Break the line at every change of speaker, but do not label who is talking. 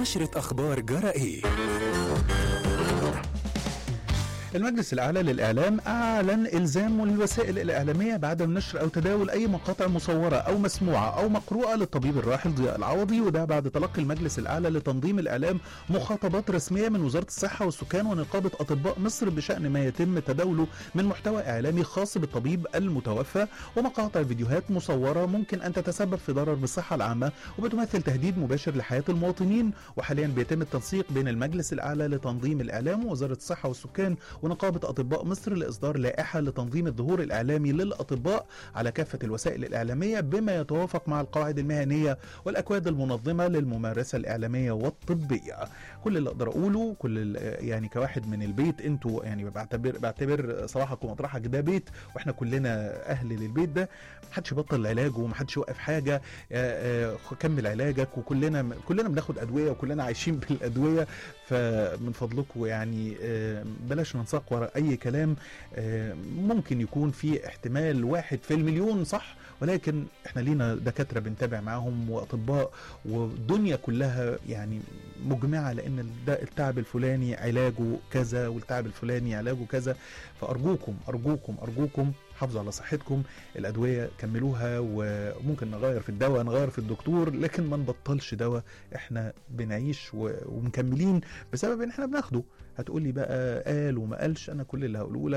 نشرة أخبار جرائي
المجلس الأعلى للإعلام أعلن إلزام الوسائل الإعلامية بعدم نشر أو تداول أي مقاطع مصورة أو مسموعة أو مقروءة للطبيب الراحل ضياء العوضي وده بعد تلقي المجلس الأعلى لتنظيم الإعلام مخاطبات رسمية من وزارة الصحة والسكان ونقابة أطباء مصر بشأن ما يتم تداوله من محتوى إعلامي خاص بالطبيب المتوفى ومقاطع فيديوهات مصورة ممكن أن تتسبب في ضرر بالصحة العامة وبتمثل تهديد مباشر لحياة المواطنين وحاليا بيتم التنسيق بين المجلس الأعلى لتنظيم الإعلام ووزارة الصحة والسكان ونقابة أطباء مصر لإصدار لائحة لتنظيم الظهور الإعلامي للأطباء على كافة الوسائل الإعلامية بما يتوافق مع القواعد المهنية والأكواد المنظمة للممارسة الإعلامية والطبية كل اللي أقدر أقوله كل ال- يعني كواحد من البيت أنتوا يعني بعتبر بعتبر صباحك ومطرحك ده بيت وإحنا كلنا أهل للبيت ده محدش يبطل علاجه ومحدش يوقف حاجة آه، آه، كمل علاجك وكلنا كلنا بناخد أدوية وكلنا عايشين بالأدوية فمن فضلكم يعني آه، بلاش ننساق ورا اي كلام آه، ممكن يكون في احتمال واحد في المليون صح ولكن احنا لينا دكاتره بنتابع معاهم واطباء والدنيا كلها يعني مجمعه لان ده التعب الفلاني علاجه كذا والتعب الفلاني علاجه كذا فارجوكم ارجوكم ارجوكم حافظوا على صحتكم الادويه كملوها وممكن نغير في الدواء نغير في الدكتور لكن ما نبطلش دواء احنا بنعيش و- ومكملين بسبب ان احنا بناخده هتقولي بقى قال وما قالش انا كل اللي هقوله لك